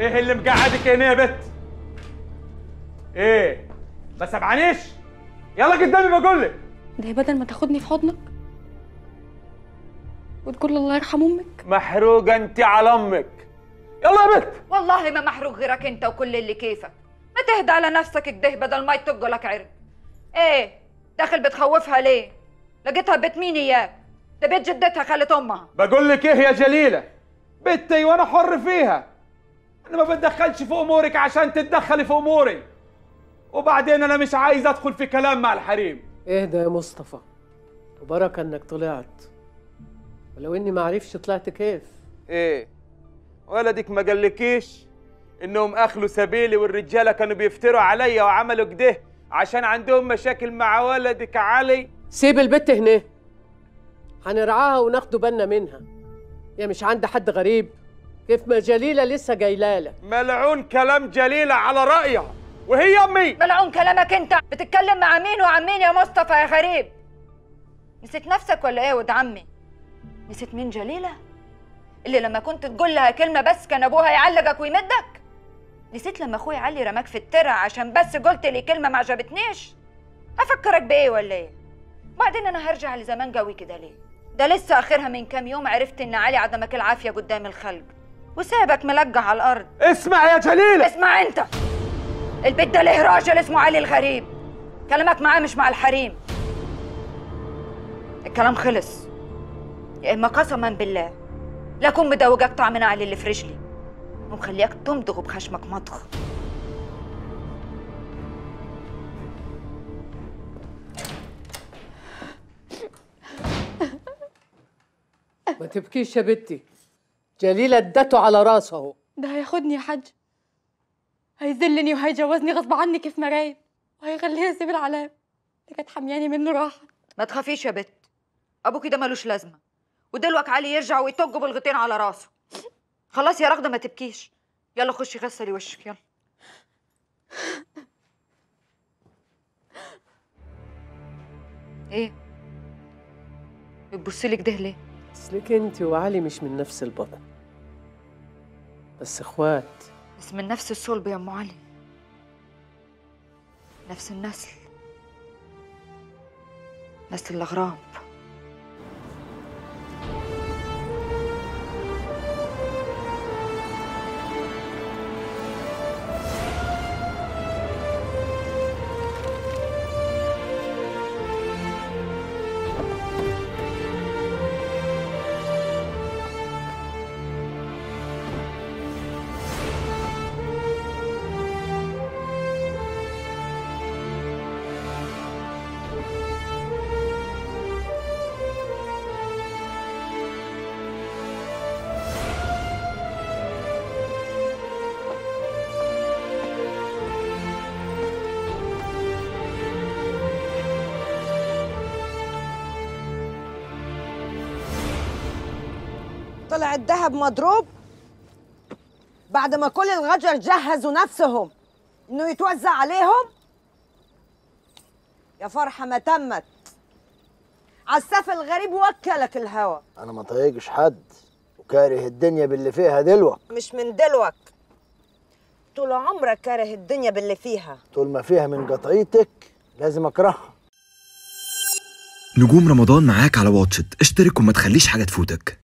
ايه اللي مقعدك هنا يا بت ايه ما سمعانيش يلا قدامي بقول لك ده بدل ما تاخدني في حضنك وتقول الله يرحم امك محروقه انت على امك يلا يا بت والله ما محروق غيرك انت وكل اللي كيفك ما تهدى على نفسك كده بدل ما يطق لك عرق ايه داخل بتخوفها ليه لقيتها بيت مين اياك ده بيت جدتها خالة امها بقول لك ايه يا جليله بنتي وانا حر فيها انا ما بتدخلش في امورك عشان تتدخلي في اموري وبعدين انا مش عايز ادخل في كلام مع الحريم اهدى يا مصطفى وبركة انك طلعت ولو اني ما عرفش طلعت كيف ايه ولدك ما قالكيش انهم اخلوا سبيلي والرجاله كانوا بيفتروا عليا وعملوا كده عشان عندهم مشاكل مع ولدك علي سيب البت هنا هنرعاها وناخدوا بالنا منها يا مش عند حد غريب كيف ما جليلة لسه جايلالك ملعون كلام جليله على رايها وهي امي ملعون كلامك انت بتتكلم مع مين وعن مين يا مصطفى يا غريب نسيت نفسك ولا ايه يا ولد عمي نسيت مين جليلة اللي لما كنت تقول لها كلمة بس كان ابوها يعلقك ويمدك نسيت لما اخوي علي رماك في الترع عشان بس قلت لي كلمة ما عجبتنيش افكرك بايه ولا ايه بعدين انا هرجع لزمان قوي كده ليه ده لسه اخرها من كام يوم عرفت ان علي عدمك العافية قدام الخلق وسابك ملقع على الارض اسمع يا جليله اسمع انت البيت ده له راجل اسمه علي الغريب كلامك معاه مش مع الحريم الكلام خلص يا اما قسما بالله لكن مدوجك طعم من علي اللي في رجلي ومخليك تمضغ بخشمك مضغ ما تبكيش يا بنتي جليلة ادته على راسه اهو ده هياخدني يا حاج هيذلني وهيجوزني غصب عني كيف ما رايد وهيخليني اسيب العلام اللي كانت حمياني منه راحه ما تخافيش يا بت ابوكي ده ملوش لازمه ودلوك علي يرجع ويطج بالغطين على راسه خلاص يا رغده ما تبكيش يلا خشي غسلي وشك يلا ايه بتبصي لي كده ليه اصلك انت وعلي مش من نفس البطن بس اخوات بس من نفس الصلب يا ام علي نفس النسل نسل الاغراب طلع الذهب مضروب بعد ما كل الغجر جهزوا نفسهم انه يتوزع عليهم يا فرحة ما تمت عساف الغريب وكلك الهوى انا ما طايقش حد وكاره الدنيا باللي فيها دلوك مش من دلوك طول عمرك كاره الدنيا باللي فيها طول ما فيها من قطعيتك لازم اكرهها نجوم رمضان معاك على واتشت اشترك وما تخليش حاجة تفوتك